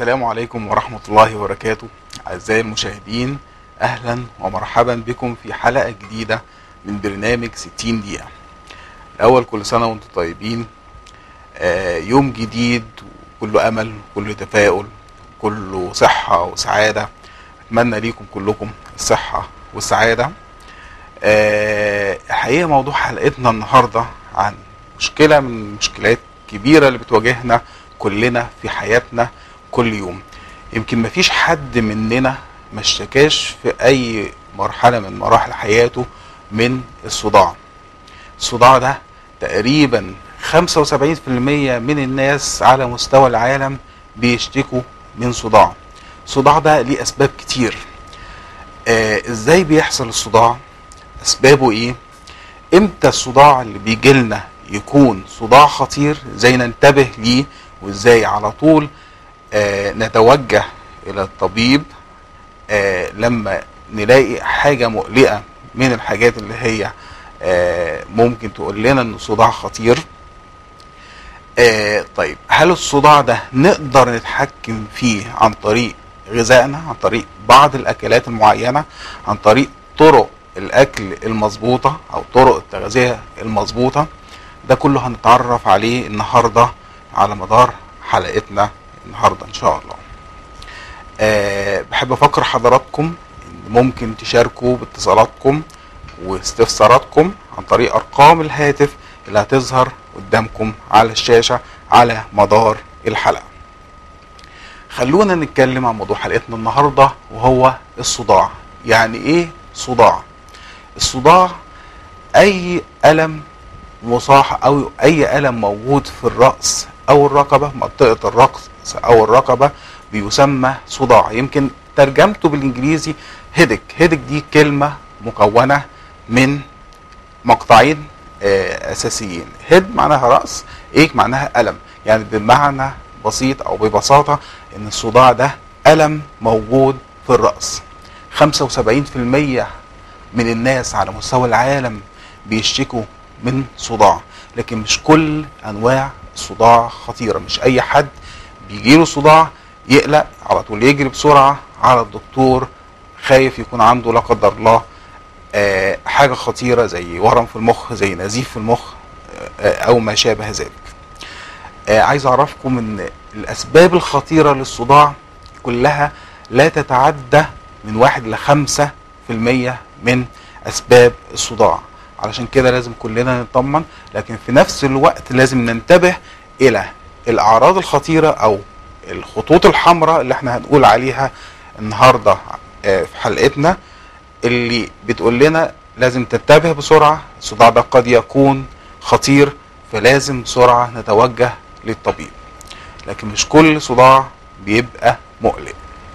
السلام عليكم ورحمة الله وبركاته أعزائي المشاهدين أهلا ومرحبا بكم في حلقة جديدة من برنامج 60 دقيقة الأول كل سنة وأنتم طيبين آه، يوم جديد كله أمل كله تفاؤل كله صحة وسعادة أتمنى ليكم كلكم الصحة والسعادة آه، حقيقة موضوع حلقتنا النهاردة عن مشكلة من المشكلات الكبيرة اللي بتواجهنا كلنا في حياتنا كل يوم يمكن مفيش حد مننا ما اشتكاش في اي مرحلة من مراحل حياته من الصداع الصداع ده تقريبا 75% من الناس على مستوى العالم بيشتكوا من صداع الصداع ده ليه اسباب كتير آه ازاي بيحصل الصداع اسبابه ايه امتى الصداع اللي بيجي لنا يكون صداع خطير ازاي ننتبه ليه وازاي على طول آه نتوجه الى الطبيب آه لما نلاقي حاجة مقلقة من الحاجات اللي هي آه ممكن تقول لنا ان صداع خطير آه طيب هل الصداع ده نقدر نتحكم فيه عن طريق غذائنا عن طريق بعض الاكلات المعينة عن طريق طرق الاكل المظبوطة او طرق التغذية المظبوطة ده كله هنتعرف عليه النهاردة على مدار حلقتنا النهاردة ان شاء الله أه بحب افكر حضراتكم ان ممكن تشاركوا باتصالاتكم واستفساراتكم عن طريق ارقام الهاتف اللي هتظهر قدامكم على الشاشة على مدار الحلقة خلونا نتكلم عن موضوع حلقتنا النهاردة وهو الصداع يعني ايه صداع الصداع اي الم مصاح او اي الم موجود في الراس او الرقبه منطقه الرأس او الرقبه بيسمى صداع يمكن ترجمته بالانجليزي هيدك هيدك دي كلمه مكونه من مقطعين آه اساسيين هيد معناها راس ايك معناها الم يعني بمعنى بسيط او ببساطه ان الصداع ده الم موجود في الراس 75% من الناس على مستوى العالم بيشتكوا من صداع لكن مش كل انواع الصداع خطيره مش اي حد بيجيله صداع يقلق على طول يجري بسرعه على الدكتور خايف يكون عنده لا قدر الله آه حاجه خطيره زي ورم في المخ زي نزيف في المخ آه او ما شابه ذلك آه عايز اعرفكم ان الاسباب الخطيره للصداع كلها لا تتعدى من واحد لخمسة في المية من اسباب الصداع علشان كده لازم كلنا نطمن لكن في نفس الوقت لازم ننتبه الى الاعراض الخطيره او الخطوط الحمراء اللي احنا هنقول عليها النهارده في حلقتنا اللي بتقول لنا لازم تنتبه بسرعه الصداع ده قد يكون خطير فلازم بسرعه نتوجه للطبيب لكن مش كل صداع بيبقى مقلق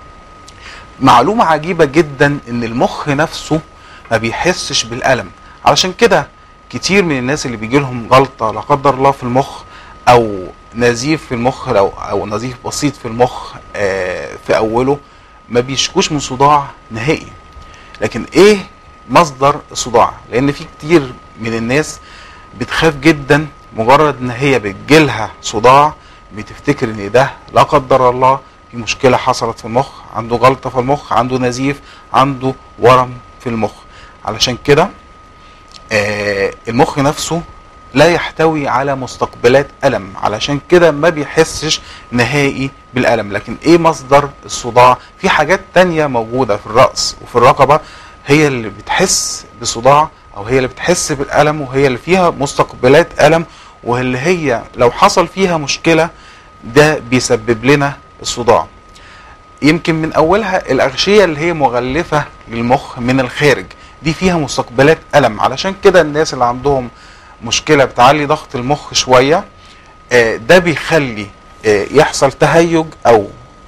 معلومه عجيبه جدا ان المخ نفسه ما بيحسش بالالم علشان كده كتير من الناس اللي بيجي لهم جلطه لا قدر الله في المخ او نزيف في المخ او او نزيف بسيط في المخ آه في اوله ما بيشكوش من صداع نهائي لكن ايه مصدر الصداع لان في كتير من الناس بتخاف جدا مجرد ان هي بتجيلها صداع بتفتكر ان ده لا قدر الله في مشكله حصلت في المخ عنده جلطه في المخ عنده نزيف عنده ورم في المخ علشان كده آه المخ نفسه لا يحتوي على مستقبلات ألم علشان كده ما بيحسش نهائي بالألم لكن ايه مصدر الصداع في حاجات تانية موجودة في الرأس وفي الرقبة هي اللي بتحس بصداع او هي اللي بتحس بالألم وهي اللي فيها مستقبلات ألم واللي هي لو حصل فيها مشكلة ده بيسبب لنا الصداع يمكن من اولها الاغشية اللي هي مغلفة للمخ من الخارج دي فيها مستقبلات ألم علشان كده الناس اللي عندهم مشكلة بتعلي ضغط المخ شوية ده بيخلي يحصل تهيج أو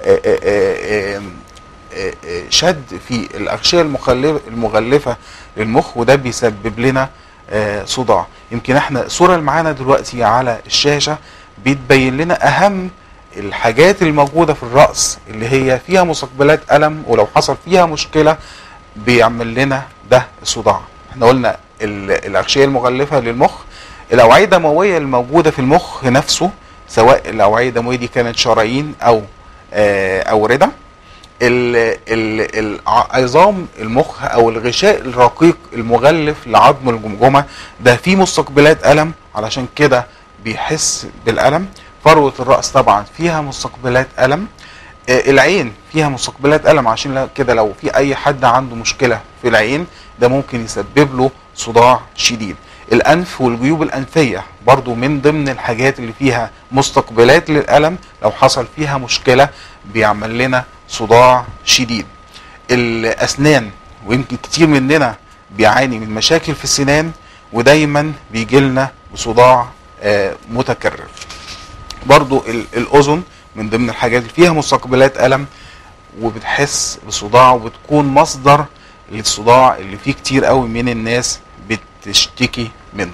شد في الأغشية المغلفة للمخ وده بيسبب لنا صداع يمكن احنا الصورة اللي معانا دلوقتي على الشاشة بتبين لنا أهم الحاجات الموجودة في الرأس اللي هي فيها مستقبلات ألم ولو حصل فيها مشكلة بيعمل لنا ده الصداع احنا قلنا الاغشيه المغلفه للمخ الاوعيه الدمويه الموجوده في المخ نفسه سواء الاوعيه الدمويه دي كانت شرايين او آه، اورده ال- ال- ال- عظام المخ او الغشاء الرقيق المغلف لعظم الجمجمه ده فيه مستقبلات الم علشان كده بيحس بالالم فروه الراس طبعا فيها مستقبلات الم آه، العين فيها مستقبلات الم عشان لا- كده لو في اي حد عنده مشكله في العين ده ممكن يسبب له صداع شديد الانف والجيوب الانفيه برضو من ضمن الحاجات اللي فيها مستقبلات للالم لو حصل فيها مشكله بيعمل لنا صداع شديد الاسنان ويمكن كتير مننا بيعاني من مشاكل في السنان ودايما بيجي لنا بصداع آه، متكرر برضو ال- الاذن من ضمن الحاجات اللي فيها مستقبلات الم وبتحس بصداع وبتكون مصدر للصداع اللي فيه كتير قوي من الناس بتشتكي منه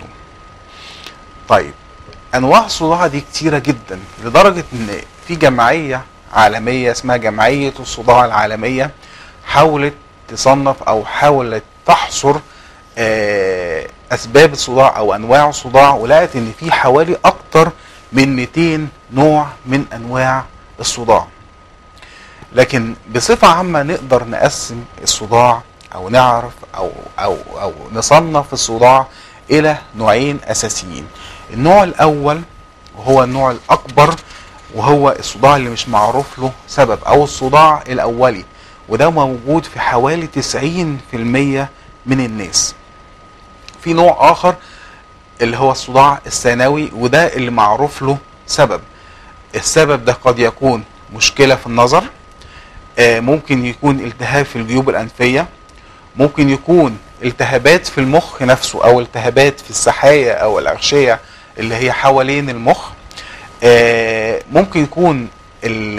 طيب انواع الصداع دي كتيره جدا لدرجه ان في جمعيه عالميه اسمها جمعيه الصداع العالميه حاولت تصنف او حاولت تحصر آه، اسباب الصداع او انواع الصداع ولقت ان في حوالي اكتر من 200 نوع من انواع الصداع لكن بصفة عامة نقدر نقسم الصداع أو نعرف أو أو أو نصنف الصداع إلى نوعين أساسيين. النوع الأول وهو النوع الأكبر وهو الصداع اللي مش معروف له سبب أو الصداع الأولي وده موجود في حوالي 90% من الناس. في نوع آخر اللي هو الصداع الثانوي وده اللي معروف له سبب. السبب ده قد يكون مشكلة في النظر آه، ممكن يكون التهاب في الجيوب الأنفية ممكن يكون التهابات في المخ نفسه أو التهابات في السحايا أو الأغشية اللي هي حوالين المخ آه، ممكن يكون ال-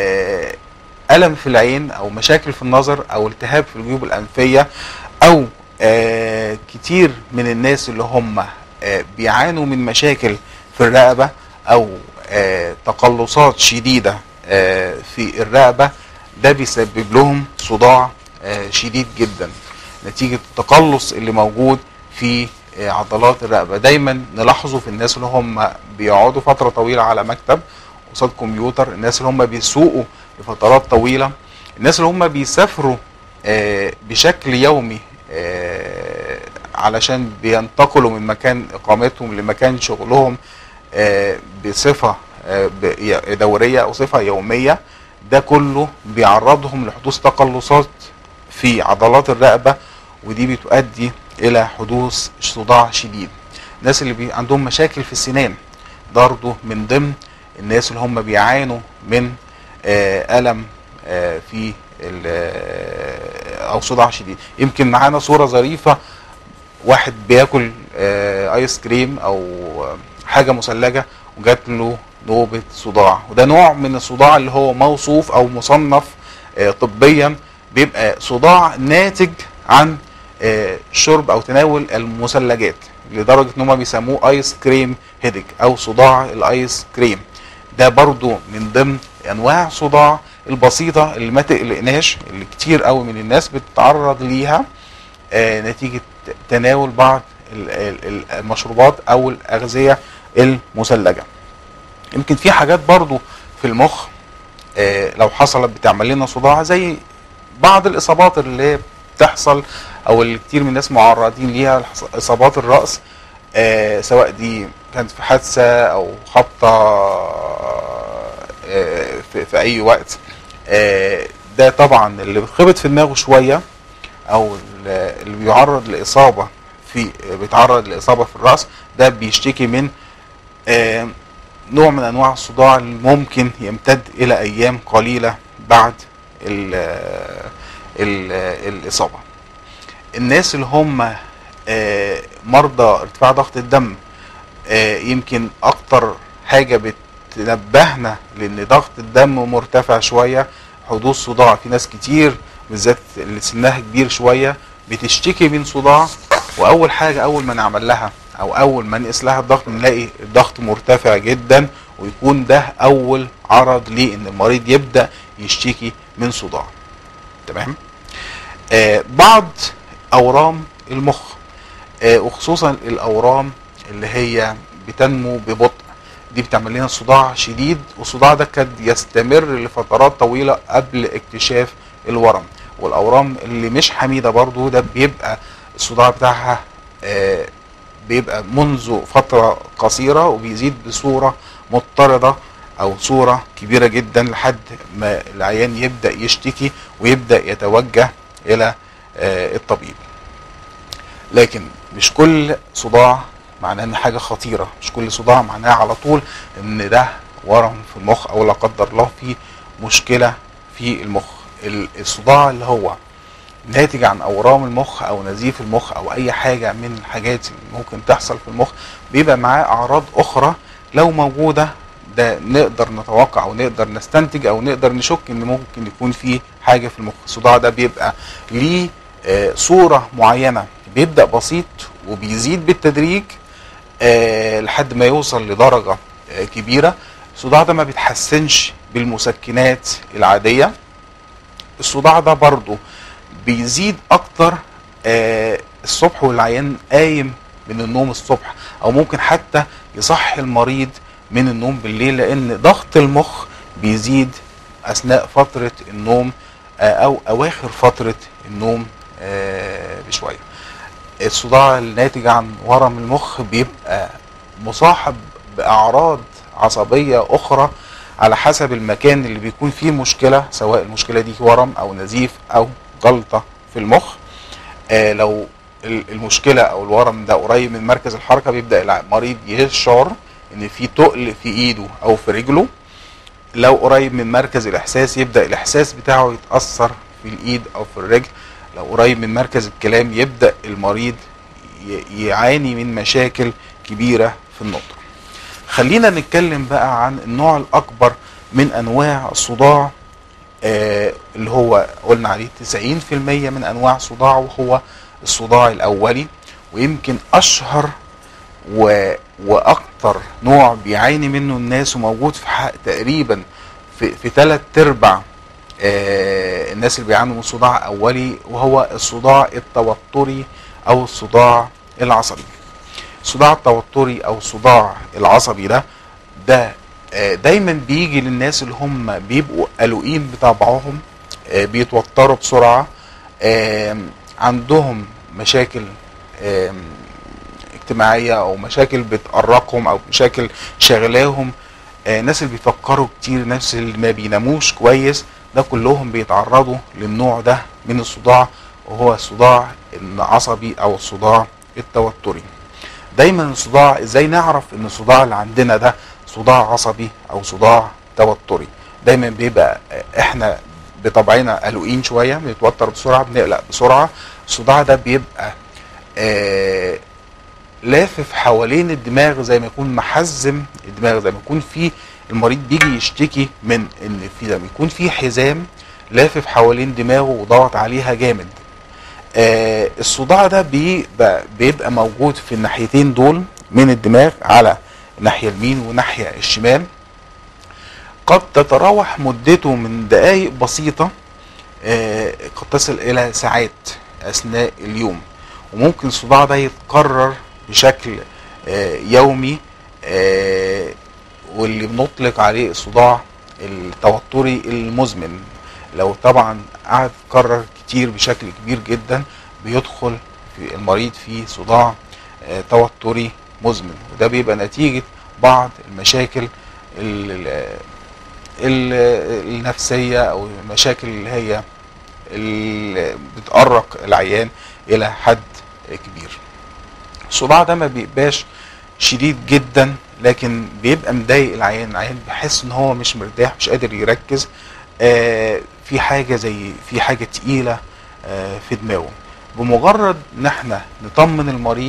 آه، ألم في العين أو مشاكل في النظر أو التهاب في الجيوب الأنفية أو آه، كتير من الناس اللي هم آه، بيعانوا من مشاكل في الرقبة أو آه، تقلصات شديدة آه، في الرقبة ده بيسبب لهم صداع آه، شديد جدا نتيجة التقلص اللي موجود في آه، عضلات الرقبة دايما نلاحظه في الناس اللي هم بيقعدوا فترة طويلة على مكتب قصاد كمبيوتر الناس اللي هم بيسوقوا لفترات طويلة الناس اللي هم بيسافروا آه، بشكل يومي آه، علشان بينتقلوا من مكان اقامتهم لمكان شغلهم آه، بصفة آه، ب- دورية او صفة يومية ده كله بيعرضهم لحدوث تقلصات في عضلات الرقبة ودي بتؤدي الى حدوث صداع شديد الناس اللي بي عندهم مشاكل في السنان برضه من ضمن الناس اللي هم بيعانوا من آه، ألم آه، في ال- آه، او صداع شديد يمكن معانا صورة ظريفة واحد بياكل آه، ايس كريم او آه، حاجة مثلجة وجات له نوبة صداع وده نوع من الصداع اللي هو موصوف او مصنف آه، طبيا بيبقى صداع ناتج عن آه، شرب او تناول المثلجات لدرجة ان هم بيسموه ايس كريم هيدك او صداع الايس كريم ده برضو من ضمن انواع صداع البسيطة اللي ما تقلقناش اللي كتير قوي من الناس بتتعرض ليها آه، نتيجة تناول بعض ال- ال- المشروبات او الاغذية المثلجة يمكن في حاجات برضو في المخ آه، لو حصلت بتعمل لنا صداع زي بعض الاصابات اللي بتحصل او اللي كتير من الناس معرضين ليها الحص- اصابات الراس آه، سواء دي كانت في حادثه او خبطه آه، في, في اي وقت آه، ده طبعا اللي بيتخبط في دماغه شويه او ال- اللي بيعرض لاصابه في بيتعرض لاصابه في الراس ده بيشتكي من آه، نوع من انواع الصداع اللي ممكن يمتد الى ايام قليله بعد ال ال الاصابه الناس اللي هم آه، مرضى ارتفاع ضغط الدم آه، يمكن اكتر حاجه بتنبهنا لان ضغط الدم مرتفع شويه حدوث صداع في ناس كتير بالذات اللي سنها كبير شويه بتشتكي من صداع واول حاجه اول ما نعمل لها او اول ما نقيس لها الضغط نلاقي الضغط مرتفع جدا ويكون ده اول عرض ليه ان المريض يبدا يشتكي من صداع تمام آه بعض اورام المخ آه وخصوصا الاورام اللي هي بتنمو ببطء دي بتعمل لنا صداع شديد والصداع ده قد يستمر لفترات طويله قبل اكتشاف الورم والاورام اللي مش حميده برضو ده بيبقى الصداع بتاعها آه، بيبقى منذ فتره قصيره وبيزيد بصوره مضطرده او صوره كبيره جدا لحد ما العيان يبدا يشتكي ويبدا يتوجه الى آه، الطبيب لكن مش كل صداع معناه ان حاجه خطيره مش كل صداع معناه على طول ان ده ورم في المخ او لا قدر الله في مشكله في المخ ال- الصداع اللي هو ناتج عن اورام المخ او نزيف المخ او اي حاجه من الحاجات اللي ممكن تحصل في المخ بيبقى معاه اعراض اخرى لو موجوده ده نقدر نتوقع او نقدر نستنتج او نقدر نشك ان ممكن يكون في حاجه في المخ الصداع ده بيبقى ليه آه، صوره معينه بيبدا بسيط وبيزيد بالتدريج آه، لحد ما يوصل لدرجه آه، كبيره الصداع ده ما بيتحسنش بالمسكنات العاديه الصداع ده برضو بيزيد اكتر آه، الصبح والعيان قايم من النوم الصبح او ممكن حتى يصحي المريض من النوم بالليل لان ضغط المخ بيزيد اثناء فتره النوم آه، او اواخر فتره النوم آه، بشويه الصداع الناتج عن ورم المخ بيبقى مصاحب باعراض عصبيه اخرى على حسب المكان اللي بيكون فيه مشكله سواء المشكله دي ورم او نزيف او جلطه في المخ آه لو ال- المشكله او الورم ده قريب من مركز الحركه بيبدا المريض يشعر ان في تقل في ايده او في رجله لو قريب من مركز الاحساس يبدا الاحساس بتاعه يتاثر في الايد او في الرجل لو قريب من مركز الكلام يبدا المريض ي- يعاني من مشاكل كبيره في النطق خلينا نتكلم بقى عن النوع الاكبر من انواع الصداع آه اللي هو قلنا عليه 90% من انواع الصداع وهو الصداع الاولي ويمكن اشهر و... واكتر نوع بيعاني منه الناس وموجود في حق تقريبا في في ثلاث ارباع آه الناس اللي بيعانوا من صداع اولي وهو الصداع التوتري او الصداع العصبي الصداع التوتري او الصداع العصبي ده ده آه، دايما بيجي للناس اللي هم بيبقوا قلقين بطبعهم آه، بيتوتروا بسرعه آم، عندهم مشاكل آم، اجتماعيه او مشاكل بتقرقهم او مشاكل شغلاهم آه، ناس اللي بيفكروا كتير ناس اللي ما بيناموش كويس ده كلهم بيتعرضوا للنوع ده من الصداع وهو الصداع العصبي او الصداع التوتري دايما الصداع ازاي نعرف ان الصداع اللي عندنا ده صداع عصبي او صداع توتري دايما بيبقى احنا بطبعنا قلقين شويه بنتوتر بسرعه بنقلق بسرعه الصداع ده بيبقى آه لافف حوالين الدماغ زي ما يكون محزم الدماغ زي ما يكون في المريض بيجي يشتكي من ان في لما يكون في حزام لافف حوالين دماغه وضغط عليها جامد آه الصداع ده بيبقى, بيبقى موجود في الناحيتين دول من الدماغ على الناحيه اليمين والناحيه الشمال قد تتراوح مدته من دقائق بسيطه آه قد تصل الى ساعات اثناء اليوم وممكن الصداع ده يتكرر بشكل آه يومي آه واللي بنطلق عليه الصداع التوتري المزمن لو طبعا قعد يتكرر كتير بشكل كبير جدا بيدخل في المريض في صداع آه توتري مزمن وده بيبقى نتيجة بعض المشاكل ال ال النفسية او المشاكل اللي هي اللي بتقرق العيان الى حد كبير الصداع ده ما بيبقاش شديد جدا لكن بيبقى مضايق العيان العيان بيحس ان هو مش مرتاح مش قادر يركز آه في حاجه زي في حاجه تقيله آه في دماغه بمجرد ان احنا نطمن المريض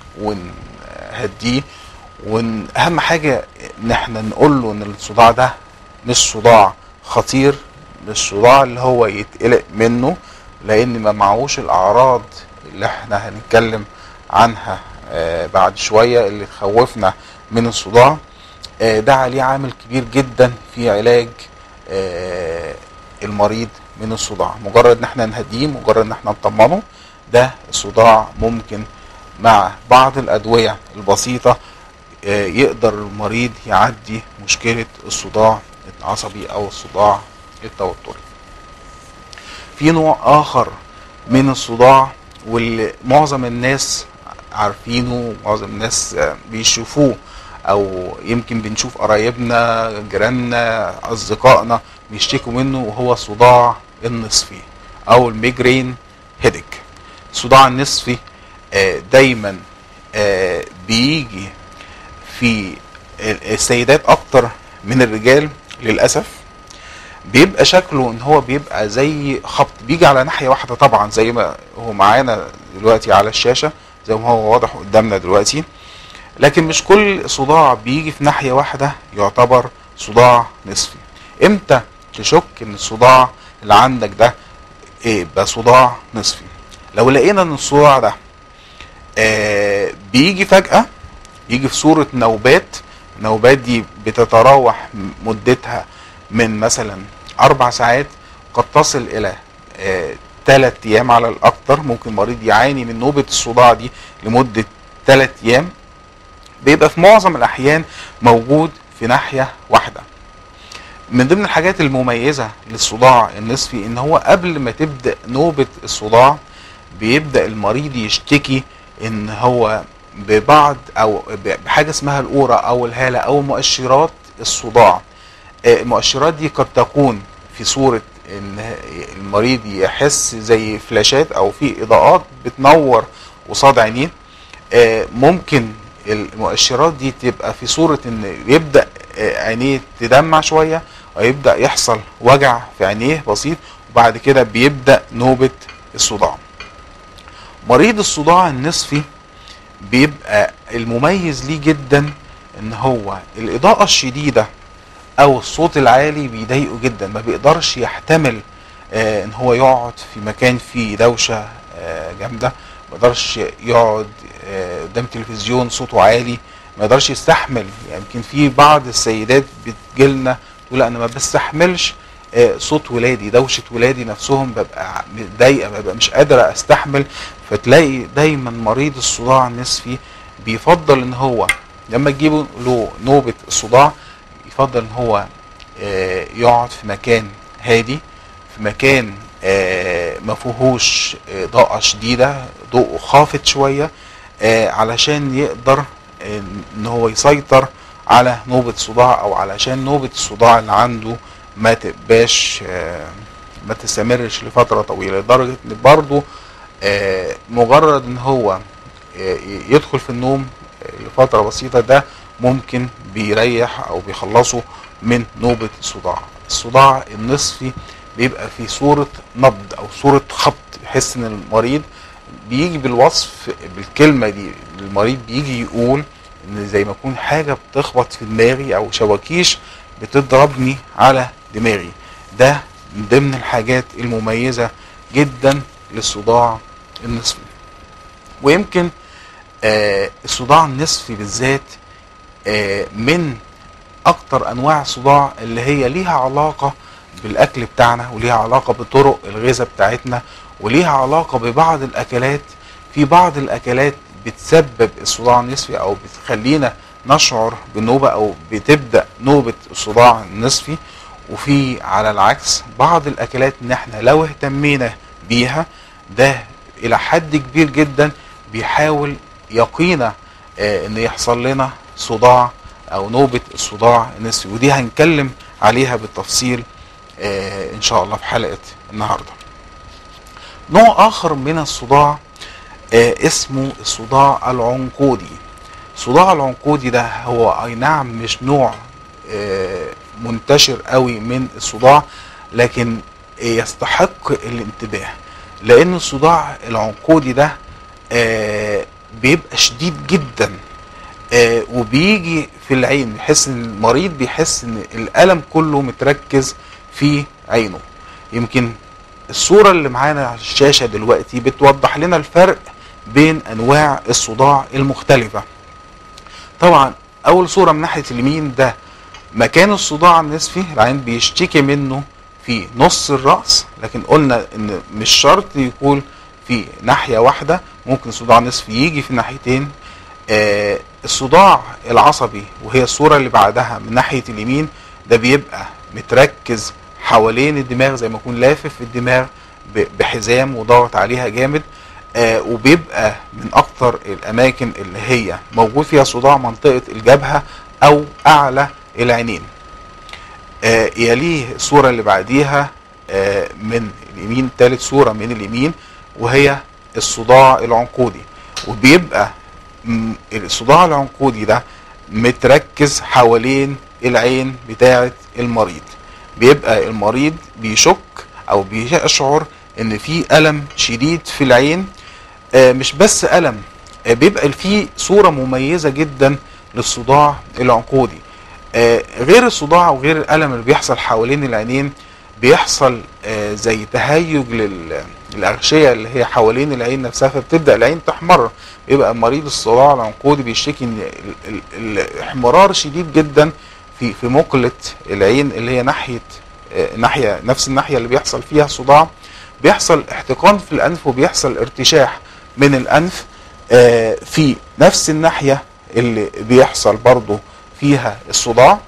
ونهديه واهم حاجه ان احنا نقول له ان الصداع ده مش صداع خطير مش صداع اللي هو يتقلق منه لان ما معهوش الاعراض اللي احنا هنتكلم عنها آه بعد شويه اللي تخوفنا من الصداع آه ده عليه عامل كبير جدا في علاج آه المريض من الصداع مجرد ان احنا نهديه مجرد ان احنا نطمنه ده الصداع ممكن مع بعض الادويه البسيطه آه، يقدر المريض يعدي مشكلة الصداع العصبي او الصداع التوتري في نوع اخر من الصداع واللي معظم الناس عارفينه معظم الناس آه، بيشوفوه او يمكن بنشوف قرايبنا جيراننا اصدقائنا بيشتكوا منه وهو الصداع النصفي او الميجرين هيدك الصداع النصفي آه، دايما آه، بيجي في السيدات اكتر من الرجال للاسف بيبقى شكله ان هو بيبقى زي خبط بيجي على ناحيه واحده طبعا زي ما هو معانا دلوقتي على الشاشه زي ما هو واضح قدامنا دلوقتي لكن مش كل صداع بيجي في ناحيه واحده يعتبر صداع نصفي امتى تشك ان الصداع اللي عندك ده ايه بقى صداع نصفي لو لقينا ان الصداع ده آه بيجي فجاه يجي في صوره نوبات النوبات دي بتتراوح مدتها من مثلا اربع ساعات قد تصل الى ثلاث آه ايام على الاكثر ممكن مريض يعاني من نوبه الصداع دي لمده ثلاث ايام بيبقى في معظم الاحيان موجود في ناحيه واحده من ضمن الحاجات المميزه للصداع النصفي ان هو قبل ما تبدا نوبه الصداع بيبدا المريض يشتكي ان هو ببعض او بحاجه اسمها الاورا او الهاله او مؤشرات الصداع المؤشرات دي قد تكون في صوره ان المريض يحس زي فلاشات او في اضاءات بتنور قصاد عينيه ممكن المؤشرات دي تبقى في صورة ان يبدأ عينيه تدمع شوية ويبدأ يحصل وجع في عينيه بسيط وبعد كده بيبدأ نوبة الصداع مريض الصداع النصفي بيبقى المميز ليه جدا ان هو الاضاءة الشديدة او الصوت العالي بيضايقه جدا ما بيقدرش يحتمل آه ان هو يقعد في مكان فيه دوشة آه جامدة ما يقدرش يقعد قدام تلفزيون صوته عالي ما يقدرش يستحمل يعني يمكن في بعض السيدات بتجيلنا تقول انا ما بستحملش صوت ولادي دوشه ولادي نفسهم ببقى متضايقه ببقى مش قادره استحمل فتلاقي دايما مريض الصداع النصفي بيفضل ان هو لما تجيبوا له نوبه الصداع يفضل ان هو يقعد في مكان هادي في مكان ما فيهوش اضاءه شديده ضوء خافت شويه آه علشان يقدر آه ان هو يسيطر على نوبة صداع او علشان نوبة الصداع اللي عنده ما تبقاش آه ما تستمرش لفترة طويلة لدرجة ان برضه مجرد ان هو يدخل في النوم لفترة بسيطة ده ممكن بيريح او بيخلصه من نوبة الصداع الصداع النصفي بيبقى في صورة نبض او صورة خبط بيحس ان المريض بيجي بالوصف بالكلمة دي المريض بيجي يقول ان زي ما يكون حاجة بتخبط في دماغي او شواكيش بتضربني على دماغي ده من ضمن الحاجات المميزة جدا للصداع النصفي ويمكن آه الصداع النصفي بالذات آه من اكتر انواع الصداع اللي هي ليها علاقة بالاكل بتاعنا وليها علاقة بطرق الغذاء بتاعتنا وليها علاقة ببعض الأكلات في بعض الأكلات بتسبب الصداع النصفي أو بتخلينا نشعر بالنوبة أو بتبدأ نوبة الصداع النصفي وفي على العكس بعض الأكلات إن إحنا لو اهتمينا بيها ده إلى حد كبير جدا بيحاول يقينا آه إن يحصل لنا صداع أو نوبة الصداع النصفي ودي هنتكلم عليها بالتفصيل آه إن شاء الله في حلقة النهارده. نوع اخر من الصداع آه اسمه الصداع العنقودي الصداع العنقودي ده هو اي نعم مش نوع آه منتشر قوي من الصداع لكن يستحق الانتباه لان الصداع العنقودي ده آه بيبقى شديد جدا آه وبيجي في العين بيحس ان المريض بيحس ان الالم كله متركز في عينه يمكن الصورة اللي معانا على الشاشة دلوقتي بتوضح لنا الفرق بين انواع الصداع المختلفة طبعا اول صورة من ناحية اليمين ده مكان الصداع النصفي العين بيشتكي منه في نص الرأس لكن قلنا ان مش شرط يكون في ناحية واحدة ممكن صداع نصفي يجي في ناحيتين آه الصداع العصبي وهي الصورة اللي بعدها من ناحية اليمين ده بيبقى متركز حوالين الدماغ زي ما يكون لافف في الدماغ ب- بحزام وضغط عليها جامد آه وبيبقى من اكتر الاماكن اللي هي موجود فيها صداع منطقة الجبهة او اعلى العينين آه يليه الصورة اللي بعديها آه من اليمين ثالث صورة من اليمين وهي الصداع العنقودي وبيبقى م- الصداع العنقودي ده متركز حوالين العين بتاعة المريض بيبقى المريض بيشك او بيشعر ان في الم شديد في العين آه، مش بس الم آه، بيبقى فيه صورة مميزة جدا للصداع العنقودي آه، غير الصداع وغير الالم اللي بيحصل حوالين العينين بيحصل آه، زي تهيج لل- للاغشيه اللي هي حوالين العين نفسها فبتبدا العين تحمر يبقى مريض الصداع العنقودي بيشتكي ان ال- ال- الاحمرار شديد جدا في في مقله العين اللي هي ناحيه آه، ناحيه نفس الناحيه اللي بيحصل فيها صداع بيحصل احتقان في الانف وبيحصل ارتشاح من الانف آه، في نفس الناحيه اللي بيحصل برضه فيها الصداع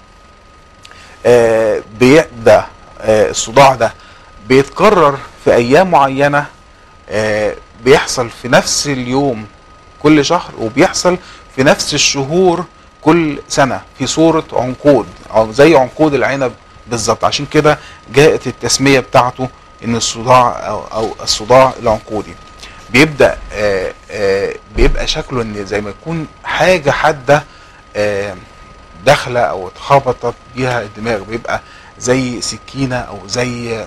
آه، بي- ده آه، الصداع ده بيتكرر في ايام معينه آه، بيحصل في نفس اليوم كل شهر وبيحصل في نفس الشهور كل سنه في صوره عنقود او زي عنقود العنب بالظبط عشان كده جاءت التسميه بتاعته ان الصداع او, أو الصداع العنقودي بيبدا آه، آه، بيبقى شكله ان زي ما يكون حاجه حاده آه، داخله او اتخبطت بيها الدماغ بيبقى زي سكينه او زي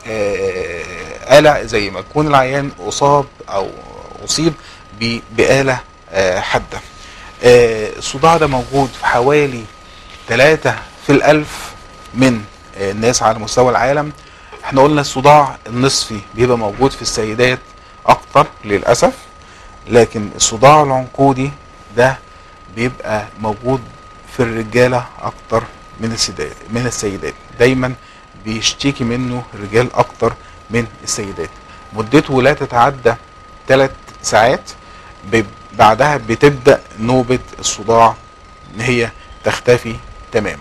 آه، آلة زي ما يكون العيان أصاب أو أصيب ب- بآلة آه، حادة آه، الصداع ده موجود في حوالي ثلاثة في الألف من آه، الناس على مستوى العالم احنا قلنا الصداع النصفي بيبقى موجود في السيدات أكتر للأسف لكن الصداع العنقودي ده بيبقى موجود في الرجالة أكتر من السيدات من السيدات دايما بيشتكي منه الرجال أكتر من السيدات مدته لا تتعدى ثلاث ساعات ب- بعدها بتبدأ نوبة الصداع إن هي تختفي تماما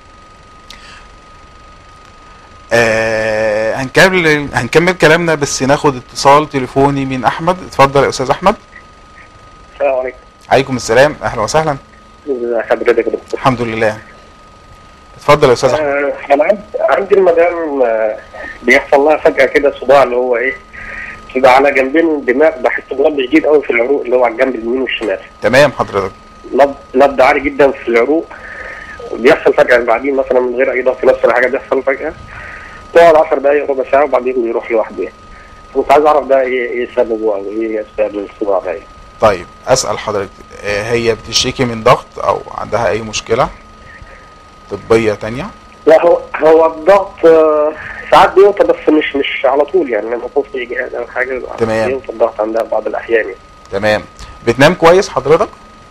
آه هنكمل هنكمل كلامنا بس ناخد اتصال تليفوني من احمد اتفضل يا استاذ احمد السلام عليكم عليكم السلام اهلا وسهلا ازي حضرتك يا دكتور الحمد لله اتفضل يا استاذ احمد آه، انا عندي عندي المدام آه، بيحصل لها فجاه كده صداع اللي هو ايه تبقى على جنبين الدماغ بحس بنبض شديد قوي في العروق اللي هو على الجنب اليمين والشمال تمام حضرتك نبض نبض عالي جدا في العروق بيحصل فجاه بعدين مثلا من غير اي ضغط نفس الحاجه بيحصل فجاه تقعد 10 دقائق ربع ساعه وبعدين بيروح لوحده يعني كنت عايز اعرف ده ايه ايه سببه او ايه اسباب الصداع ده يعني. طيب اسال حضرتك آه، هي بتشتكي من ضغط او عندها اي مشكله طبيه تانية لا هو هو الضغط آه، ساعات بيوطى بس مش مش على طول يعني لما يكون في اجهاد او حاجه بيبقى تمام. بيوطى الضغط عندها بعض الاحيان يعني. تمام بتنام كويس حضرتك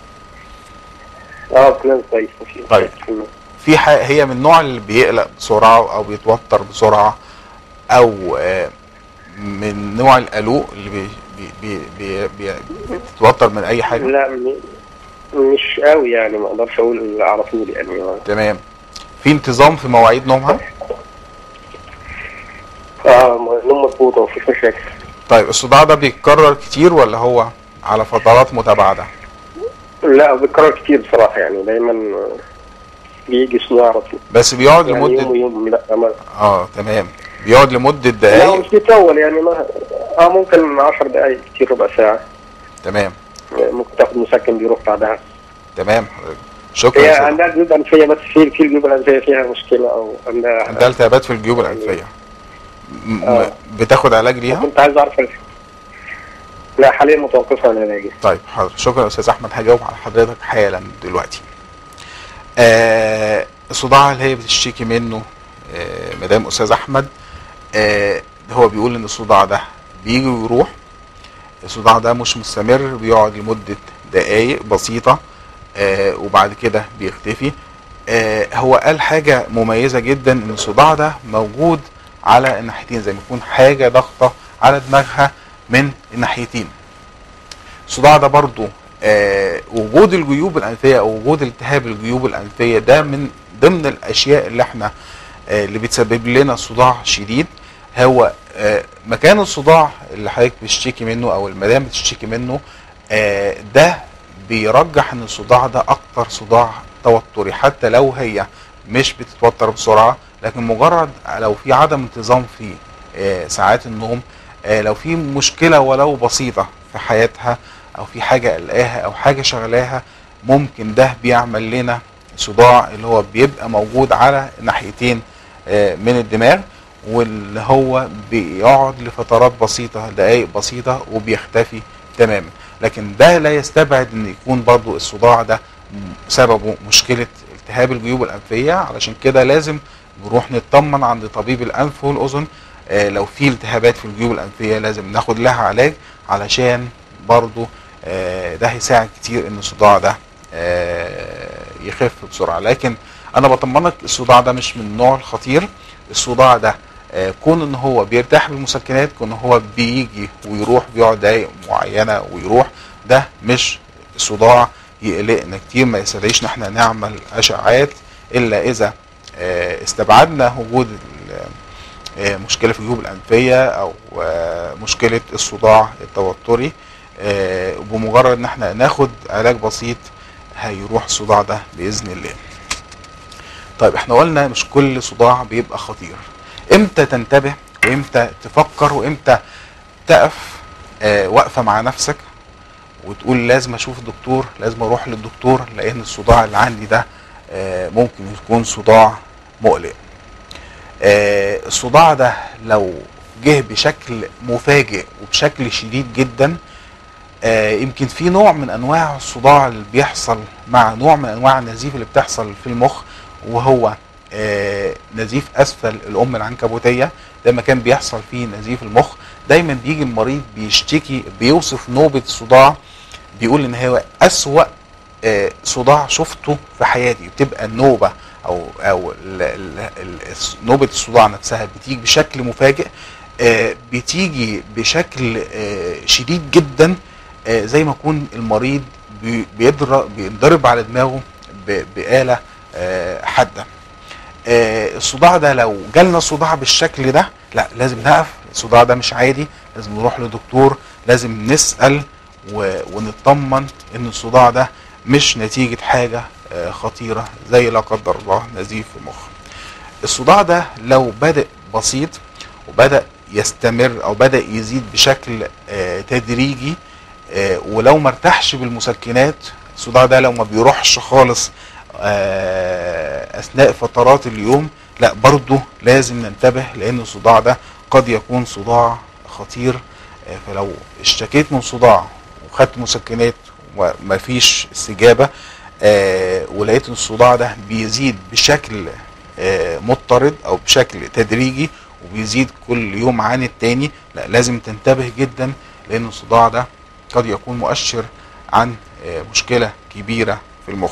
اه بتنام كويس مفيش طيب. مشاكل. في ح... هي من النوع اللي بيقلق بسرعه او بيتوتر بسرعه او آه، من نوع القلق اللي بي... بي... بي... بي... بي... بتتوتر من اي حاجه لا م- مش قوي يعني ما اقدرش اقول على طول يعني تمام في انتظام في مواعيد نومها اه نوم مظبوط مفيش مشاكل طيب الصداع ده بيتكرر كتير ولا هو على فترات متباعده لا بيتكرر كتير بصراحه يعني دايما آه، بيجي صداع على طول بس بيقعد يعني يوم لمده ويوم لا ما اه تمام بيقعد لمده لا هو دقائق مش بيطول يعني ما اه ممكن 10 دقائق كتير ربع ساعه تمام آه، ممكن تاخد مسكن بيروح بعدها تمام حضرتك. شكرا هي يا سيدي. عندها جيوب انفيه بس في في الجيوب الانفيه فيها مشكله او عندها عندها التهابات في الجيوب الانفيه م- م- آه. بتاخد علاج ليها كنت عايز اعرف ال- لا حاليا متوقفه عن العلاج طيب حاضر شكرا يا استاذ احمد هجاوب على حضرتك حالا دلوقتي آه الصداع اللي هي بتشتكي منه آه مدام استاذ احمد آه هو بيقول ان الصداع ده بيجي ويروح الصداع ده مش مستمر بيقعد لمدة دقايق بسيطة آه وبعد كده بيختفي آه هو قال حاجة مميزة جدا ان الصداع ده موجود على الناحيتين زي ما يكون حاجة ضغطة على دماغها من الناحيتين الصداع ده برضو آه، وجود الجيوب الانفيه او وجود التهاب الجيوب الانفيه ده من ضمن الاشياء اللي احنا آه، اللي بتسبب لنا صداع شديد هو آه، مكان الصداع اللي حضرتك بتشتكي منه او المدام بتشتكي منه آه، ده بيرجح ان الصداع ده اكتر صداع توتري حتى لو هي مش بتتوتر بسرعه لكن مجرد لو في عدم انتظام في آه، ساعات النوم آه، لو في مشكله ولو بسيطه في حياتها او في حاجه قلقاها او حاجه شغلاها ممكن ده بيعمل لنا صداع اللي هو بيبقى موجود على ناحيتين آه، من الدماغ واللي هو بيقعد لفترات بسيطة دقائق بسيطة وبيختفي تماما لكن ده لا يستبعد ان يكون برضو الصداع ده م- سببه مشكلة التهاب الجيوب الأنفية علشان كده لازم نروح نطمن عند طبيب الأنف والأذن آه، لو في التهابات في الجيوب الأنفية لازم ناخد لها علاج علشان برضو آه، ده هيساعد كتير ان الصداع ده آه، يخف بسرعة لكن انا بطمنك الصداع ده مش من النوع الخطير الصداع ده آه، كون ان هو بيرتاح بالمسكنات كون هو بيجي ويروح بيقعد دقايق معينه ويروح ده مش صداع يقلقنا كتير ما يستدعيش ان احنا نعمل اشعاعات الا اذا آه، استبعدنا وجود ال- آه، مشكله في الجيوب الانفيه او آه، مشكله الصداع التوتري آه، وبمجرد ان احنا ناخد علاج بسيط هيروح الصداع ده باذن الله طيب احنا قلنا مش كل صداع بيبقى خطير امتى تنتبه وامتى تفكر وامتى تقف آه واقفه مع نفسك وتقول لازم اشوف دكتور لازم اروح للدكتور لان الصداع اللي عندي ده آه ممكن يكون صداع مقلق آه الصداع ده لو جه بشكل مفاجئ وبشكل شديد جدا آه يمكن في نوع من انواع الصداع اللي بيحصل مع نوع من انواع النزيف اللي بتحصل في المخ وهو آه نزيف اسفل الام العنكبوتيه ده مكان بيحصل فيه نزيف المخ دايما بيجي المريض بيشتكي بيوصف نوبه صداع بيقول ان هو اسوا آه صداع شفته في حياتي بتبقى النوبه او او ال ال ال نوبه الصداع نفسها بتيجي بشكل مفاجئ آه بتيجي بشكل آه شديد جدا آه زي ما يكون المريض بي- بيضرب بينضرب على دماغه ب- بآلة آه حادة آه الصداع ده لو جالنا صداع بالشكل ده لا لازم نقف الصداع ده مش عادي لازم نروح لدكتور لازم نسأل و- ونطمن ان الصداع ده مش نتيجة حاجة آه خطيرة زي لا قدر الله نزيف في المخ الصداع ده لو بدأ بسيط وبدأ يستمر او بدأ يزيد بشكل آه تدريجي آه ولو ما ارتاحش بالمسكنات الصداع ده لو ما بيروحش خالص آه اثناء فترات اليوم لا برضه لازم ننتبه لان الصداع ده قد يكون صداع خطير آه فلو اشتكيت من صداع وخدت مسكنات ومفيش استجابه آه ولقيت ان الصداع ده بيزيد بشكل آه مضطرد او بشكل تدريجي وبيزيد كل يوم عن التاني لا لازم تنتبه جدا لان الصداع ده قد يكون مؤشر عن آه، مشكله كبيره في المخ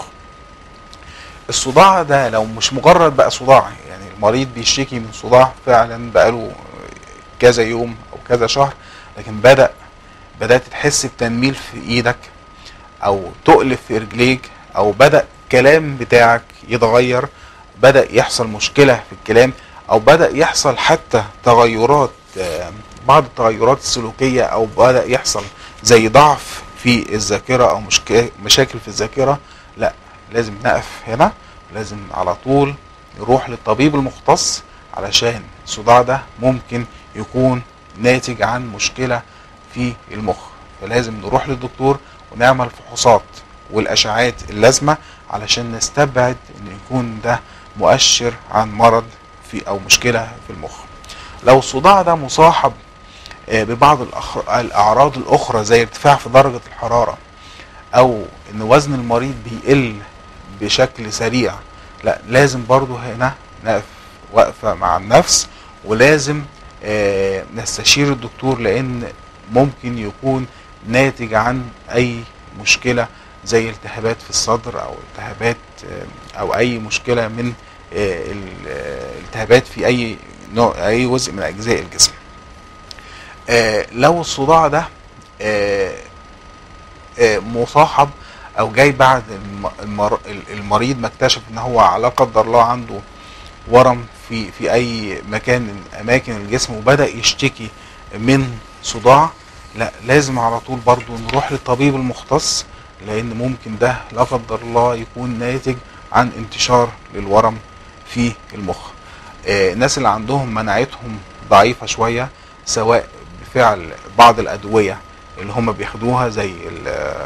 الصداع ده لو مش مجرد بقى صداع يعني المريض بيشتكي من صداع فعلا بقاله كذا يوم او كذا شهر لكن بدأ بدأت تحس بتنميل في ايدك او تقلب في رجليك او بدأ الكلام بتاعك يتغير بدأ يحصل مشكلة في الكلام او بدأ يحصل حتى تغيرات آه، بعض التغيرات السلوكية او بدأ يحصل زي ضعف في الذاكرة او مشك- مشاكل في الذاكرة لا لازم نقف هنا لازم على طول نروح للطبيب المختص علشان الصداع ده ممكن يكون ناتج عن مشكلة في المخ فلازم نروح للدكتور ونعمل فحوصات والاشعاعات اللازمة علشان نستبعد ان يكون ده مؤشر عن مرض في او مشكلة في المخ لو الصداع ده مصاحب آه، ببعض الأخ- الاعراض الاخرى زي ارتفاع في درجة الحرارة او ان وزن المريض بيقل بشكل سريع لا لازم برضو هنا نقف وقفة مع النفس ولازم آه، نستشير الدكتور لان ممكن يكون ناتج عن اي مشكلة زي التهابات في الصدر او التهابات آه، او اي مشكلة من آه، ال- آه، التهابات في اي نوع اي جزء من اجزاء الجسم آه، لو الصداع ده آه، آه، مصاحب او جاي بعد الم- المر- المريض ما اكتشف ان هو على قدر الله عنده ورم في في اي مكان من اماكن الجسم وبدا يشتكي من صداع لا لازم على طول برضو نروح للطبيب المختص لان ممكن ده لا قدر الله يكون ناتج عن انتشار للورم في المخ آه، الناس اللي عندهم مناعتهم ضعيفة شوية سواء بفعل بعض الأدوية اللي هم بياخدوها زي ال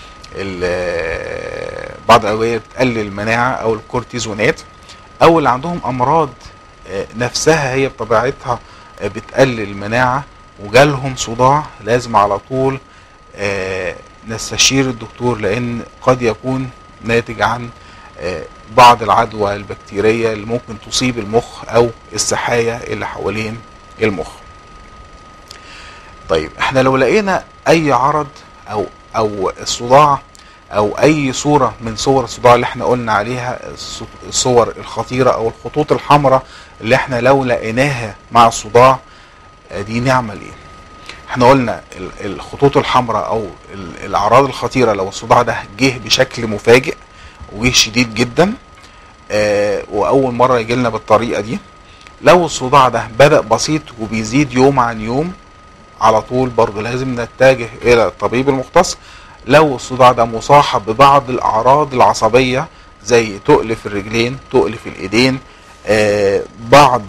ال بعض الأدوية بتقلل المناعة أو الكورتيزونات أو اللي عندهم أمراض آه، نفسها هي بطبيعتها آه، بتقلل المناعة وجالهم صداع لازم على طول آه، نستشير الدكتور لأن قد يكون ناتج عن آه، بعض العدوى البكتيرية اللي ممكن تصيب المخ أو السحايا اللي حوالين المخ طيب احنا لو لقينا أي عرض أو أو الصداع أو أي صورة من صور الصداع اللي احنا قلنا عليها الص- الصور الخطيرة أو الخطوط الحمراء اللي احنا لو لقيناها مع الصداع آه، دي نعمل ايه؟ احنا قلنا ال- الخطوط الحمراء او ال- الاعراض الخطيره لو الصداع ده جه بشكل مفاجئ وجه شديد جدا آه واول مره يجي لنا بالطريقه دي لو الصداع ده بدا بسيط وبيزيد يوم عن يوم على طول برضه لازم نتجه الى الطبيب المختص لو الصداع ده مصاحب ببعض الاعراض العصبيه زي تقل في الرجلين تقل في الايدين آه بعض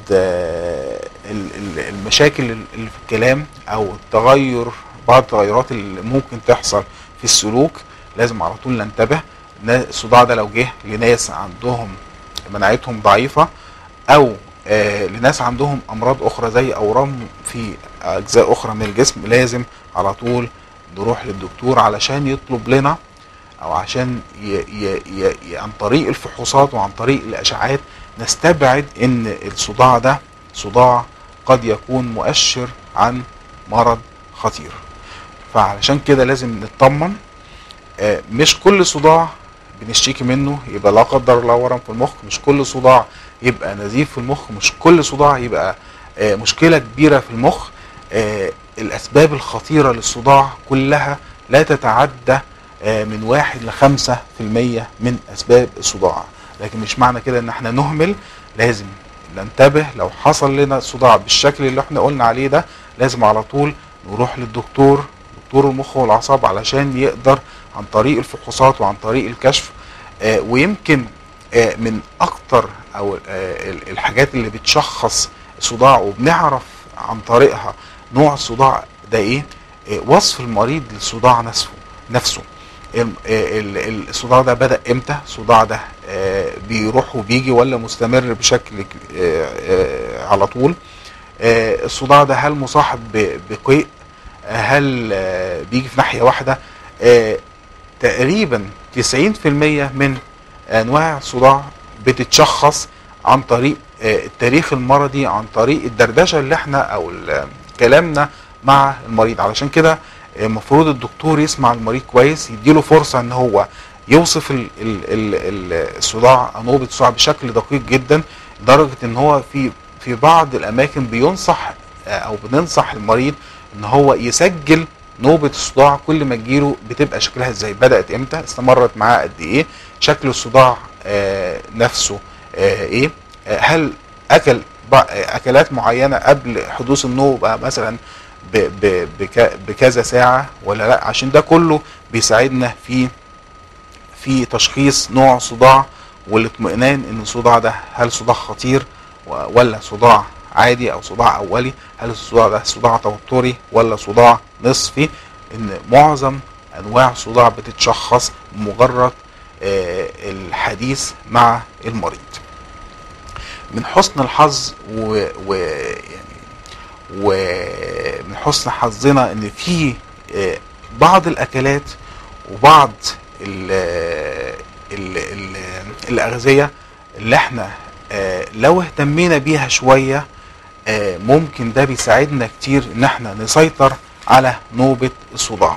آه ال- ال- المشاكل اللي في الكلام او التغير بعض التغيرات اللي ممكن تحصل في السلوك لازم على طول ننتبه نا- الصداع ده لو جه لناس عندهم مناعتهم ضعيفه او آه لناس عندهم امراض اخرى زي اورام في اجزاء اخرى من الجسم لازم على طول نروح للدكتور علشان يطلب لنا او عشان ي ي ي ي عن طريق الفحوصات وعن طريق الاشعاعات نستبعد ان الصداع ده صداع قد يكون مؤشر عن مرض خطير فعلشان كده لازم نطمن آه، مش كل صداع بنشتكي منه يبقى لا قدر الله ورم في المخ مش كل صداع يبقى نزيف في المخ مش كل صداع يبقى آه، مشكلة كبيرة في المخ آه، الأسباب الخطيرة للصداع كلها لا تتعدى آه، من واحد لخمسة في المية من أسباب الصداع لكن مش معنى كده إن احنا نهمل لازم ننتبه لو حصل لنا صداع بالشكل اللي احنا قلنا عليه ده لازم على طول نروح للدكتور دكتور المخ والاعصاب علشان يقدر عن طريق الفحوصات وعن طريق الكشف آه، ويمكن آه، من اكتر او آه، ال- الحاجات اللي بتشخص صداع وبنعرف عن طريقها نوع الصداع ده ايه آه، وصف المريض للصداع نفسه نفسه ال- ال- ال- الصداع ده بدأ امتى الصداع ده آه، بيروح وبيجي ولا مستمر بشكل ك- آه، آه، على طول آه، الصداع ده هل مصاحب ب- بقيء آه، هل آه، بيجي في ناحية واحدة آه، تقريبا 90% من انواع الصداع بتتشخص عن طريق آه، التاريخ المرضي عن طريق الدردشه اللي احنا او ال- كلامنا مع المريض علشان كده المفروض الدكتور يسمع المريض كويس يديله فرصه ان هو يوصف ال ال ال ال الصداع نوبه الصداع بشكل دقيق جدا لدرجه ان هو في في بعض الاماكن بينصح آه، او بننصح المريض ان هو يسجل نوبة الصداع كل ما تجيله بتبقى شكلها ازاي بدأت امتى استمرت معاه قد ايه شكل الصداع آه نفسه آه ايه آه هل اكل بع- آه، اكلات معينة قبل حدوث النوبة مثلا ب- ب- بك- بكذا ساعة ولا لا عشان ده كله بيساعدنا في في تشخيص نوع صداع والاطمئنان ان الصداع ده هل صداع خطير و- ولا صداع عادي او صداع اولي هل الصداع ده صداع توتري ولا صداع نصفي ان معظم انواع الصداع بتتشخص بمجرد آه، الحديث مع المريض من حسن الحظ و, و يعني ومن حسن حظنا ان في آه، بعض الاكلات وبعض ال ال ال الاغذيه اللي احنا آه، لو اهتمينا بيها شويه آه، ممكن ده بيساعدنا كتير ان احنا نسيطر على نوبة الصداع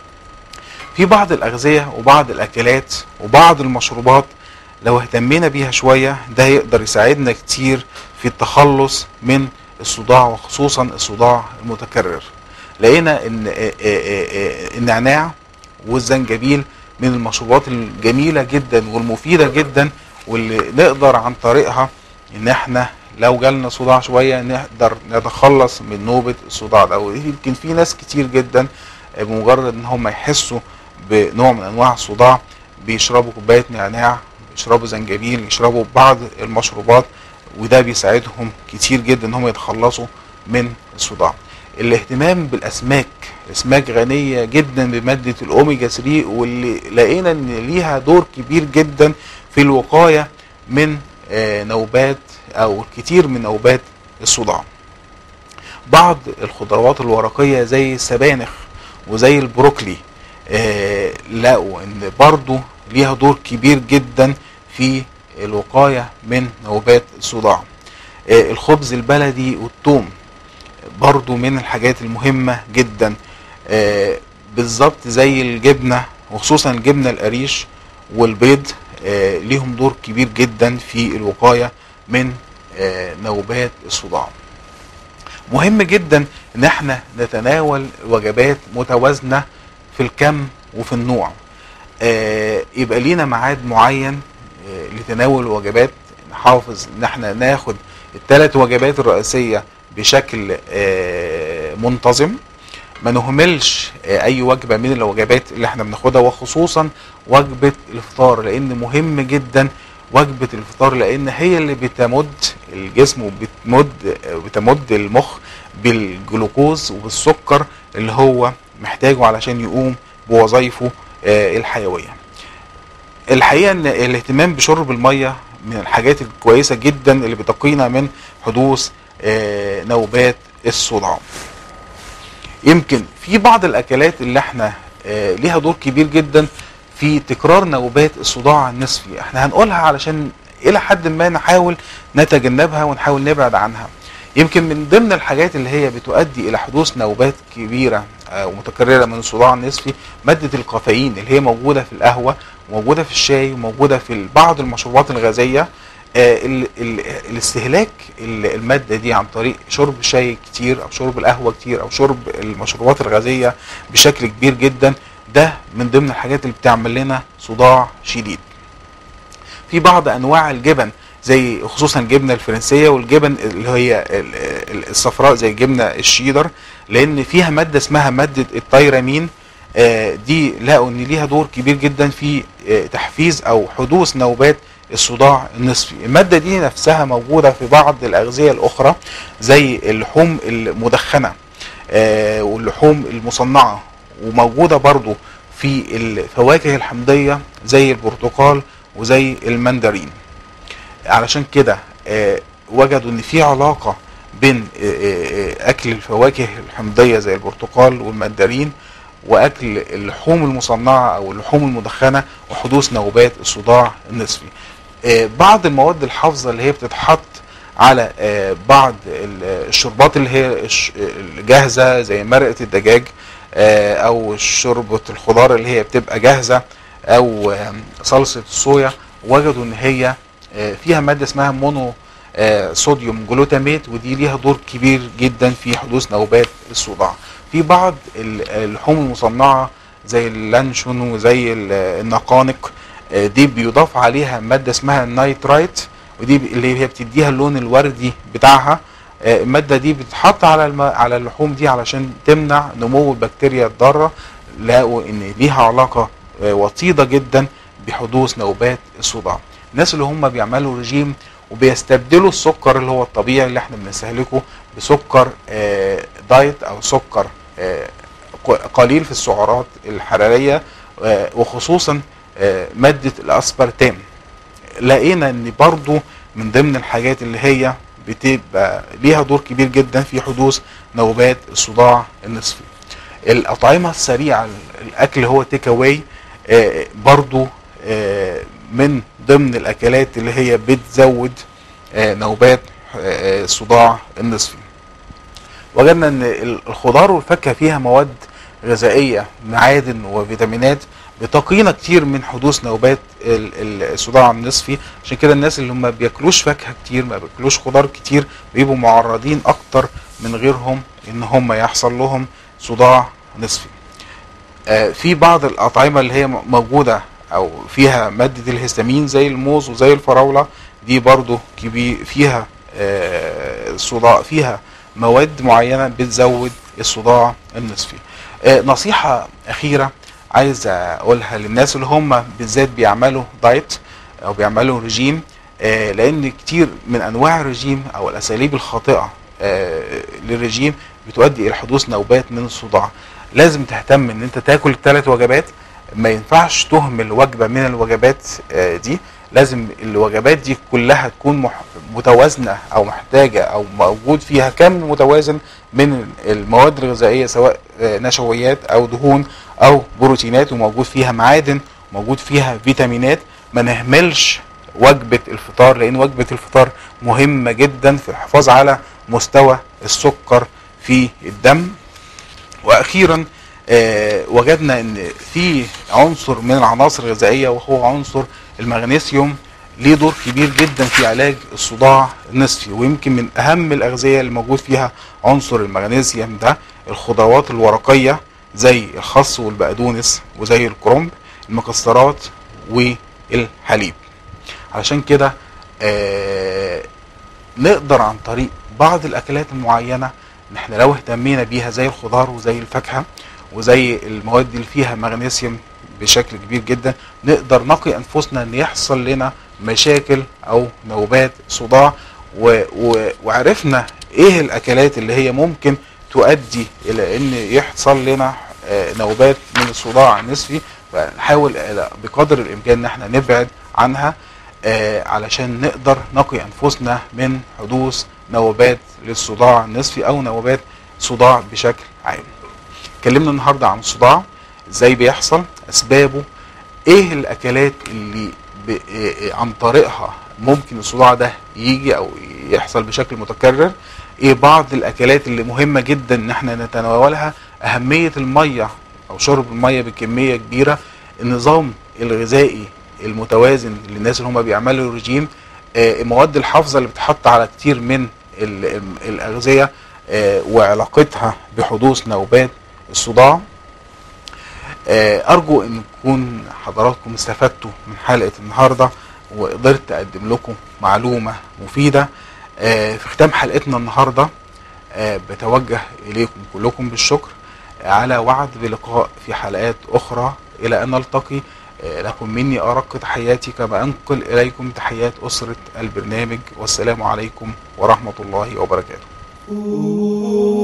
في بعض الأغذية وبعض الأكلات وبعض المشروبات لو اهتمينا بيها شوية ده يقدر يساعدنا كتير في التخلص من الصداع وخصوصا الصداع المتكرر لقينا ان آه، آه، آه، النعناع والزنجبيل من المشروبات الجميله جدا والمفيده جدا واللي نقدر عن طريقها ان احنا لو جالنا صداع شويه نقدر نتخلص من نوبه الصداع ده ويمكن في ناس كتير جدا بمجرد ان هم يحسوا بنوع من انواع الصداع بيشربوا كوبايه نعناع يشربوا زنجبيل يشربوا بعض المشروبات وده بيساعدهم كتير جدا ان هم يتخلصوا من الصداع الاهتمام بالاسماك الاسماك غنيه جدا بماده الاوميجا 3 واللي لقينا ان ليها دور كبير جدا في الوقايه من آه، نوبات او الكثير من نوبات الصداع بعض الخضروات الورقيه زي السبانخ وزي البروكلي آه، لقوا ان برضو ليها دور كبير جدا في الوقايه من نوبات الصداع آه، الخبز البلدي والثوم برضو من الحاجات المهمة جدا آه، بالظبط زي الجبنة وخصوصا الجبنة القريش والبيض آه، ليهم دور كبير جدا في الوقاية من آه، نوبات الصداع مهم جدا ان احنا نتناول وجبات متوازنة في الكم وفي النوع آه، يبقى لينا ميعاد معين آه، لتناول الوجبات نحافظ ان احنا ناخد الثلاث وجبات الرئيسية بشكل آه، منتظم ما نهملش آه، اي وجبه من الوجبات اللي احنا بناخدها وخصوصا وجبه الفطار لان مهم جدا وجبه الفطار لان هي اللي بتمد الجسم وبتمد آه، بتمد المخ بالجلوكوز وبالسكر اللي هو محتاجه علشان يقوم بوظائفه آه، الحيويه الحقيقه ان الاهتمام بشرب الميه من الحاجات الكويسه جدا اللي بتقينا من حدوث آه، نوبات الصداع يمكن في بعض الاكلات اللي احنا آه، ليها دور كبير جدا في تكرار نوبات الصداع النصفي احنا هنقولها علشان الى حد ما نحاول نتجنبها ونحاول نبعد عنها يمكن من ضمن الحاجات اللي هي بتؤدي الى حدوث نوبات كبيره آه، ومتكرره من الصداع النصفي ماده الكافيين اللي هي موجوده في القهوه وموجوده في الشاي وموجوده في بعض المشروبات الغازيه آه، ال- ال- الاستهلاك ال- الماده دي عن طريق شرب شاي كتير او شرب القهوه كتير او شرب المشروبات الغازيه بشكل كبير جدا ده من ضمن الحاجات اللي بتعمل لنا صداع شديد في بعض انواع الجبن زي خصوصا الجبنه الفرنسيه والجبن اللي هي ال- ال- الصفراء زي الجبنه الشيدر لان فيها ماده اسمها ماده التيرامين آه، دي لقوا ان ليها دور كبير جدا في آه، تحفيز او حدوث نوبات الصداع النصفي المادة دي نفسها موجودة في بعض الأغذية الأخرى زي اللحوم المدخنة آه، واللحوم المصنعة وموجودة برضو في الفواكه الحمضية زي البرتقال وزي المندرين علشان كده آه، وجدوا ان في علاقة بين آه، آه، آه، اكل الفواكه الحمضية زي البرتقال والمندرين واكل اللحوم المصنعة او اللحوم المدخنة وحدوث نوبات الصداع النصفي آه، بعض المواد الحافظة اللي هي بتتحط على آه، بعض ال- الشربات اللي هي الش- الجاهزة زي مرقة الدجاج آه، او شوربة الخضار اللي هي بتبقى جاهزة او آه، صلصة الصويا وجدوا ان هي آه، فيها مادة اسمها مونو آه، صوديوم جلوتاميت ودي ليها دور كبير جدا في حدوث نوبات الصداع في بعض ال- اللحوم المصنعة زي اللانشون وزي ال- النقانق آه، دي بيضاف عليها مادة اسمها النايترايت ودي ب- اللي هي بتديها اللون الوردي بتاعها آه، المادة دي بتتحط على الم... على اللحوم دي علشان تمنع نمو البكتيريا الضارة لقوا ان ليها علاقة آه، وطيدة جدا بحدوث نوبات الصداع الناس اللي هم بيعملوا رجيم وبيستبدلوا السكر اللي هو الطبيعي اللي احنا بنستهلكه بسكر آه، دايت او سكر آه، ق- قليل في السعرات الحرارية آه، وخصوصا آه، مادة الاسبرتام لقينا ان برضو من ضمن الحاجات اللي هي بتبقى ليها دور كبير جدا في حدوث نوبات الصداع النصفي الاطعمه السريعه الاكل هو تيك اواي برضو آه، من ضمن الاكلات اللي هي بتزود آه، نوبات آه، الصداع النصفي وجدنا ان الخضار والفاكهه فيها مواد غذائيه معادن وفيتامينات بتقينا كتير من حدوث نوبات ال- ال- الصداع النصفي عشان كده الناس اللي هم بياكلوش فاكهه كتير ما بياكلوش خضار كتير بيبقوا معرضين اكتر من غيرهم ان هم يحصل لهم صداع نصفي آه، في بعض الاطعمه اللي هي م- موجوده او فيها ماده الهستامين زي الموز وزي الفراوله دي برضو كبير فيها آه، صداع فيها مواد معينه بتزود الصداع النصفي آه، نصيحه اخيره عايز اقولها للناس اللي هم بالذات بيعملوا دايت او بيعملوا رجيم آه، لان كتير من انواع الرجيم او الاساليب الخاطئه آه، للرجيم بتؤدي الى حدوث نوبات من الصداع لازم تهتم ان انت تاكل ثلاث وجبات ما ينفعش تهمل وجبه من الوجبات آه، دي لازم الوجبات دي كلها تكون مح- متوازنه او محتاجه او موجود فيها كم متوازن من المواد الغذائيه سواء آه، نشويات او دهون او بروتينات وموجود فيها معادن موجود فيها فيتامينات ما نهملش وجبه الفطار لان وجبه الفطار مهمه جدا في الحفاظ على مستوى السكر في الدم واخيرا آه، وجدنا ان في عنصر من العناصر الغذائيه وهو عنصر المغنيسيوم ليه دور كبير جدا في علاج الصداع النصفي ويمكن من اهم الاغذيه اللي موجود فيها عنصر المغنيسيوم ده الخضروات الورقيه زي الخس والبقدونس وزي الكرنب المكسرات والحليب علشان كده آه نقدر عن طريق بعض الاكلات المعينه ان احنا لو اهتمينا بيها زي الخضار وزي الفاكهه وزي المواد اللي فيها مغنيسيوم بشكل كبير جدا نقدر نقي انفسنا ان يحصل لنا مشاكل او نوبات صداع و و وعرفنا ايه الاكلات اللي هي ممكن تؤدي الى ان يحصل لنا آه، نوبات من الصداع النصفي فنحاول آه، بقدر الامكان ان احنا نبعد عنها آه، علشان نقدر نقي انفسنا من حدوث نوبات للصداع النصفي او نوبات صداع بشكل عام اتكلمنا النهارده عن الصداع ازاي بيحصل اسبابه ايه الاكلات اللي ب... إيه عن طريقها ممكن الصداع ده يجي او يحصل بشكل متكرر ايه بعض الاكلات اللي مهمه جدا ان احنا نتناولها اهميه الميه او شرب الميه بكميه كبيره النظام الغذائي المتوازن للناس اللي هم بيعملوا رجيم آه، المواد الحافظه اللي بتحط على كتير من ال- ال- الاغذيه آه، وعلاقتها بحدوث نوبات الصداع آه، ارجو ان تكون حضراتكم استفدتوا من حلقه النهارده وقدرت اقدم لكم معلومه مفيده آه، في ختام حلقتنا النهارده آه، بتوجه اليكم كلكم بالشكر على وعد بلقاء في حلقات اخرى الى ان نلتقي آه، لكم مني ارق تحياتي كما انقل اليكم تحيات اسره البرنامج والسلام عليكم ورحمه الله وبركاته